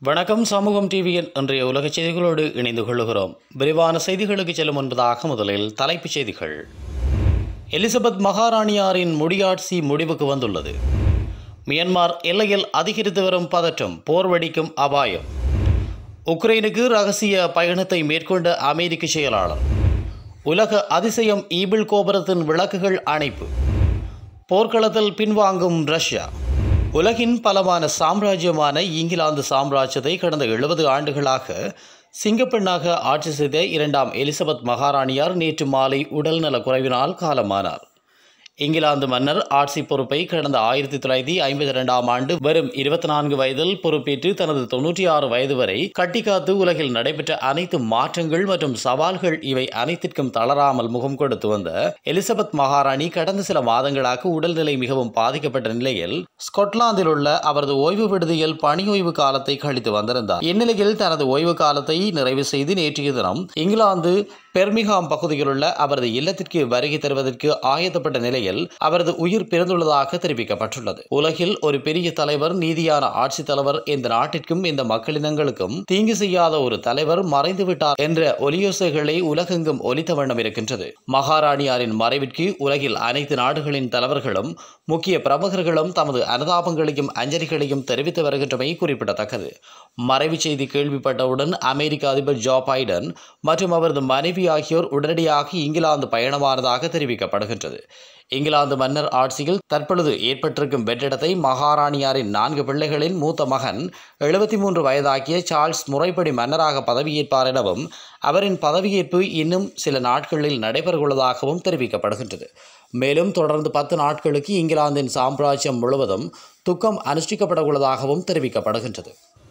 வணக்கம் சமூகம் டிவியின் இன்றைய உலக செய்திகளோடு இணைந்து கொள்கிறோம் விரிவான செய்திகளுக்கு செல்லும் முன்பதாக முதலில் தலைப்புச் செய்திகள் எலிசபெத் மகாராணியாரின் முடியாட்சி முடிவுக்கு வந்துள்ளது மியன்மார் எல்லையில் அதிகரித்து வரும் பதற்றம் போர் வெடிக்கும் அபாயம் உக்ரைனுக்கு ரகசிய பயணத்தை மேற்கொண்ட அமெரிக்க செயலாளர் உலக அதிசயம் ஈபிள் கோபுரத்தின் விளக்குகள் அணைப்பு போர்க்களத்தில் பின்வாங்கும் ரஷ்யா உலகின் பலமான சாம்ராஜ்யமான இங்கிலாந்து சாம்ராஜ்யத்தை கடந்த எழுபது ஆண்டுகளாக சிங்கப்பெண்ணாக ஆட்சி செய்த இரண்டாம் எலிசபெத் மகாராணியார் நேற்று மாலை உடல்நலக் குறைவினால் காலமானார் இங்கிலாந்து மன்னர் ஆட்சி பொறுப்பை கடந்த ஆயிரத்தி தொள்ளாயிரத்தி ஐம்பத்தி இரண்டாம் ஆண்டு வெறும் இருபத்தி நான்கு வயதில் பொறுப்பேற்று தனது தொன்னூற்றி ஆறு வயது வரை கட்டிக்காத்து உலகில் நடைபெற்ற அனைத்து மாற்றங்கள் மற்றும் சவால்கள் இவை அனைத்திற்கும் தளராமல் முகம் கொடுத்து வந்த எலிசபெத் மகாராணி கடந்த சில மாதங்களாக உடல்நிலை மிகவும் பாதிக்கப்பட்ட நிலையில் ஸ்கொட்லாந்தில் உள்ள அவரது ஓய்வு விடுதியில் பணி ஓய்வு காலத்தை கழித்து வந்திருந்தார் இந்நிலையில் தனது ஓய்வு காலத்தை நிறைவு செய்து நேற்றைய தினம் இங்கிலாந்து பெர்மிகாம் பகுதியில் உள்ள அவரது இல்லத்திற்கு வருகை தருவதற்கு ஆயத்தப்பட்ட நிலையில் அவரது உயிர் பிறந்துள்ளதாக தெரிவிக்கப்பட்டுள்ளது உலகில் ஒரு பெரிய தலைவர் நீதியான ஆட்சித் தலைவர் இந்த நாட்டிற்கும் இந்த மக்களினங்களுக்கும் தீங்கு செய்யாத ஒரு தலைவர் மறைந்துவிட்டார் என்ற ஒலியோசைகளை உலகெங்கும் ஒலித்த வண்ணம் இருக்கின்றது மகாராணியாரின் மறைவிற்கு உலகில் அனைத்து நாடுகளின் தலைவர்களும் முக்கிய பிரமுகர்களும் தமது அனுதாபங்களையும் அஞ்சலிகளையும் தெரிவித்து வருகின்றமை குறிப்பிடத்தக்கது மறைவு செய்தி கேள்விப்பட்டவுடன் அமெரிக்க அதிபர் ஜோ பைடன் மற்றும் அவரது மனைவி ஆகியோர் உடனடியாக இங்கிலாந்து பயணமானதாக தெரிவிக்கப்படுகின்றது இங்கிலாந்து மன்னர் ஆட்சியில் தற்பொழுது ஏற்பட்டிருக்கும் வெற்றிடத்தை மகாராணியாரின் நான்கு பிள்ளைகளின் மூத்த மகன் எழுபத்தி மூன்று வயதாகிய சார்ல்ஸ் முறைப்படி மன்னராக பதவியேற்பார் எனவும் அவரின் பதவியேற்பு இன்னும் சில நாட்களில் நடைபெறவுள்ளதாகவும் தெரிவிக்கப்படுகின்றது மேலும் தொடர்ந்து பத்து நாட்களுக்கு இங்கிலாந்தின் சாம்ராஜ்யம் முழுவதும் துக்கம் அனுஷ்டிக்கப்பட உள்ளதாகவும் தெரிவிக்கப்படுகின்றது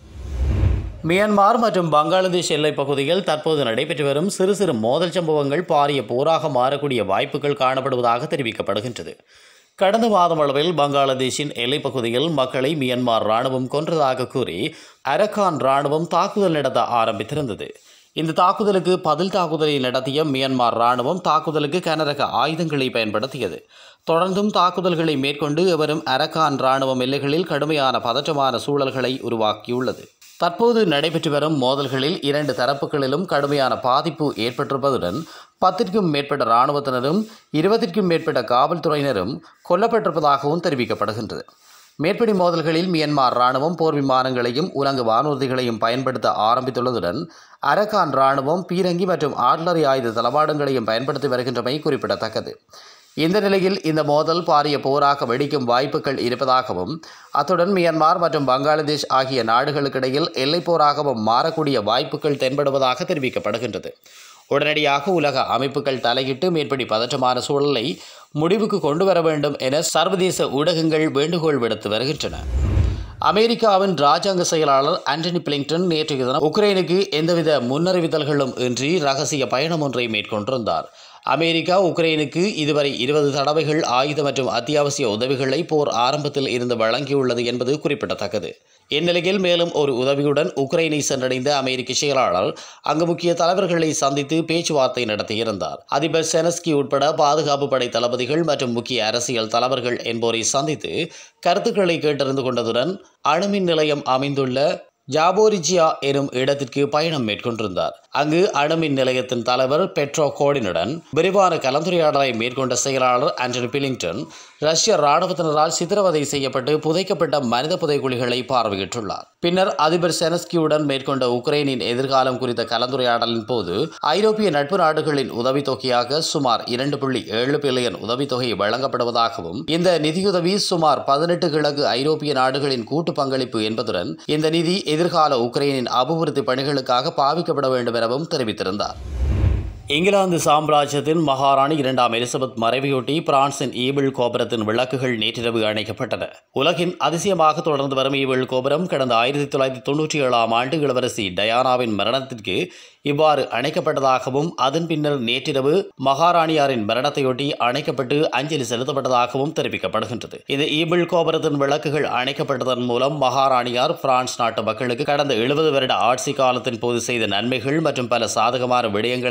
மியான்மர் மற்றும் பங்களாதேஷ் எல்லைப் பகுதியில் தற்போது நடைபெற்று வரும் சிறு சிறு மோதல் சம்பவங்கள் பாரிய போராக மாறக்கூடிய வாய்ப்புகள் காணப்படுவதாக தெரிவிக்கப்படுகின்றது கடந்த மாதம் அளவில் பங்களாதேஷின் எல்லைப் பகுதியில் மக்களை மியான்மர் இராணுவம் கொன்றதாக கூறி அரக்கான் இராணுவம் தாக்குதல் நடத்த ஆரம்பித்திருந்தது இந்த தாக்குதலுக்கு பதில் தாக்குதலை நடத்திய மியான்மர் இராணுவம் தாக்குதலுக்கு கனரக ஆயுதங்களை பயன்படுத்தியது தொடர்ந்தும் தாக்குதல்களை மேற்கொண்டு எவரும் அரக்கான் இராணுவம் எல்லைகளில் கடுமையான பதற்றமான சூழல்களை உருவாக்கியுள்ளது தற்போது நடைபெற்று வரும் மோதல்களில் இரண்டு தரப்புகளிலும் கடுமையான பாதிப்பு ஏற்பட்டிருப்பதுடன் பத்திற்கும் மேற்பட்ட இராணுவத்தினரும் இருபத்திற்கும் மேற்பட்ட காவல்துறையினரும் கொல்லப்பட்டிருப்பதாகவும் தெரிவிக்கப்படுகின்றது மேற்படி மோதல்களில் மியன்மார் இராணுவம் போர் விமானங்களையும் உலங்கு வானூர்திகளையும் பயன்படுத்த ஆரம்பித்துள்ளதுடன் அரக்கான் இராணுவம் பீரங்கி மற்றும் ஆட்லரி ஆயுத தளவாடங்களையும் பயன்படுத்தி வருகின்றமை குறிப்பிடத்தக்கது இந்த நிலையில் இந்த மோதல் பாரிய போராக வெடிக்கும் வாய்ப்புகள் இருப்பதாகவும் அத்துடன் மியான்மர் மற்றும் பங்களாதேஷ் ஆகிய நாடுகளுக்கிடையில் எல்லைப் போராகவும் மாறக்கூடிய வாய்ப்புகள் தென்படுவதாக தெரிவிக்கப்படுகின்றது உடனடியாக உலக அமைப்புகள் தலையிட்டு மேற்படி பதற்றமான சூழலை முடிவுக்கு கொண்டு வர வேண்டும் என சர்வதேச ஊடகங்கள் வேண்டுகோள் விடுத்து வருகின்றன அமெரிக்காவின் ராஜாங்க செயலாளர் ஆண்டனி பிளிங்டன் நேற்றைய தினம் உக்ரைனுக்கு எந்தவித முன்னறிவித்தல்களும் இன்றி ரகசிய பயணம் ஒன்றை மேற்கொண்டிருந்தார் அமெரிக்கா உக்ரைனுக்கு இதுவரை இருபது தடவைகள் ஆயுத மற்றும் அத்தியாவசிய உதவிகளை போர் ஆரம்பத்தில் இருந்து வழங்கியுள்ளது என்பது குறிப்பிடத்தக்கது இந்நிலையில் மேலும் ஒரு உதவியுடன் உக்ரைனை சென்றடைந்த அமெரிக்க செயலாளர் அங்கு முக்கிய தலைவர்களை சந்தித்து பேச்சுவார்த்தை நடத்தியிருந்தார் அதிபர் செனஸ்கி உட்பட பாதுகாப்பு படை தளபதிகள் மற்றும் முக்கிய அரசியல் தலைவர்கள் என்போரை சந்தித்து கருத்துக்களை கேட்டறிந்து கொண்டதுடன் அணுமின் நிலையம் அமைந்துள்ள ஜாபோரிஜியா எனும் இடத்திற்கு பயணம் மேற்கொண்டிருந்தார் அங்கு அணுமின் நிலையத்தின் தலைவர் பெட்ரோ கோடினுடன் விரிவான கலந்துரையாடலை மேற்கொண்ட செயலாளர் ஆண்டனி பிலிங்டன் ரஷ்ய இராணுவத்தினரால் சித்திரவதை செய்யப்பட்டு புதைக்கப்பட்ட மனித புதைக்குழிகளை பார்வையிட்டுள்ளார் பின்னர் அதிபர் செனஸ்கியுடன் மேற்கொண்ட உக்ரைனின் எதிர்காலம் குறித்த கலந்துரையாடலின் போது ஐரோப்பிய நட்பு நாடுகளின் உதவித்தொகையாக சுமார் இரண்டு புள்ளி ஏழு பில்லியன் உதவித்தொகை வழங்கப்படுவதாகவும் இந்த நிதியுதவி சுமார் பதினெட்டு கிழக்கு ஐரோப்பிய நாடுகளின் கூட்டு பங்களிப்பு என்பதுடன் இந்த நிதி எதிர்கால உக்ரைனின் அபிவிருத்தி பணிகளுக்காக பாவிக்கப்பட வேண்டும் எனவும் தெரிவித்திருந்தார் இங்கிலாந்து சாம்ராஜ்யத்தின் மகாராணி இரண்டாம் எலிசபெத் மறைவையொட்டி பிரான்சின் ஈபிள் கோபுரத்தின் விளக்குகள் நேற்றிரவு அணைக்கப்பட்டன உலகின் அதிசயமாக தொடர்ந்து வரும் ஈபிள் கோபுரம் கடந்த ஆயிரத்தி தொள்ளாயிரத்தி தொன்னூற்றி ஏழாம் ஆண்டு இளவரசி டயானாவின் மரணத்திற்கு இவ்வாறு அணைக்கப்பட்டதாகவும் அதன் பின்னர் நேற்றிரவு மகாராணியாரின் மரணத்தையொட்டி அணைக்கப்பட்டு அஞ்சலி செலுத்தப்பட்டதாகவும் தெரிவிக்கப்படுகின்றது இது ஈபிள் கோபுரத்தின் விளக்குகள் அணைக்கப்பட்டதன் மூலம் மகாராணியார் பிரான்ஸ் நாட்டு மக்களுக்கு கடந்த எழுபது வருட ஆட்சி காலத்தின் போது செய்த நன்மைகள் மற்றும் பல சாதகமான விடயங்கள் என்பன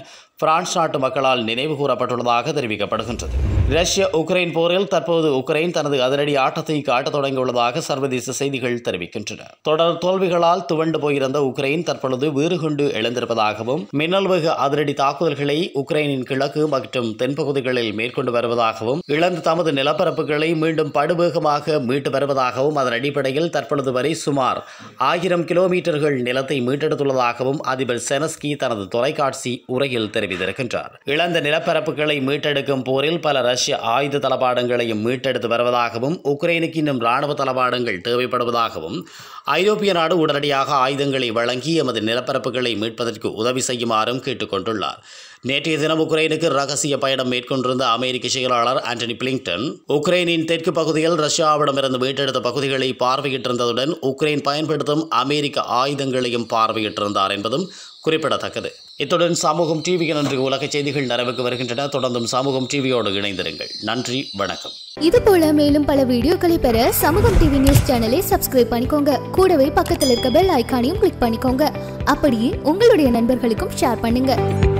பிரான்ஸ் நாட்டு மக்களால் நினைவு கூறப்பட்டுள்ளதாக தெரிவிக்கப்படுகின்றது ரஷ்ய உக்ரைன் போரில் தற்போது உக்ரைன் தனது அதிரடி ஆட்டத்தை காட்டத் தொடங்கியுள்ளதாக சர்வதேச செய்திகள் தெரிவிக்கின்றன தொடர் தோல்விகளால் துவண்டு போயிருந்த உக்ரைன் தற்பொழுது வீறு கொண்டு எழுந்திருப்பதாகவும் மின்னல் வேக அதிரடி தாக்குதல்களை உக்ரைனின் கிழக்கு மற்றும் தென்பகுதிகளில் மேற்கொண்டு வருவதாகவும் இழந்த தமது நிலப்பரப்புகளை மீண்டும் படுவேகமாக மீட்டு வருவதாகவும் அதன் அடிப்படையில் தற்பொழுது வரை சுமார் ஆயிரம் கிலோமீட்டர்கள் நிலத்தை மீட்டெடுத்துள்ளதாகவும் அதிபர் செனஸ்கி தனது தொலைக்காட்சி உரையில் தெரிவித்திருக்கின்றார் இழந்த நிலப்பரப்புகளை மீட்டெடுக்கும் போரில் பல ரஷ்ய ஆயுத தளபாடங்களையும் மீட்டெடுத்து வருவதாகவும் உக்ரைனுக்கு இன்னும் இராணுவ தளபாடங்கள் தேவைப்படுவதாகவும் ஐரோப்பிய நாடு உடனடியாக ஆயுதங்களை வழங்கி எமது நிலப்பரப்புகளை மீட்பதற்கு உதவி செய்யுமாறும் கேட்டுக்கொண்டுள்ளார் நேற்றைய தினம் உக்ரைனுக்கு ரகசிய பயணம் மேற்கொண்டிருந்த அமெரிக்க செயலாளர் ஆண்டனி பிளிங்டன் உக்ரைனின் தெற்கு பகுதியில் ரஷ்யாவிடமிருந்து மீட்டெடுத்த பகுதிகளை பார்வையிட்டிருந்ததுடன் உக்ரைன் பயன்படுத்தும் அமெரிக்க ஆயுதங்களையும் பார்வையிட்டிருந்தார் என்பதும் குறிப்பிடத்தக்கது இத்துடன் சமூகம் டிவியின் நன்றி உலக செய்திகள் நிறைவுக்கு வருகின்றன தொடர்ந்தும் சமூகம் டிவியோடு இணைந்திருங்கள் நன்றி வணக்கம் இது போல மேலும் பல வீடியோக்களை பெற சமூகம் டிவி நியூஸ் சேனலை சப்ஸ்கிரைப் பண்ணிக்கோங்க கூடவே பக்கத்தில் இருக்க பெல் ஐகானையும் கிளிக் பண்ணிக்கோங்க அப்படியே உங்களுடைய நண்பர்களுக்கும் ஷேர் பண்ணுங்க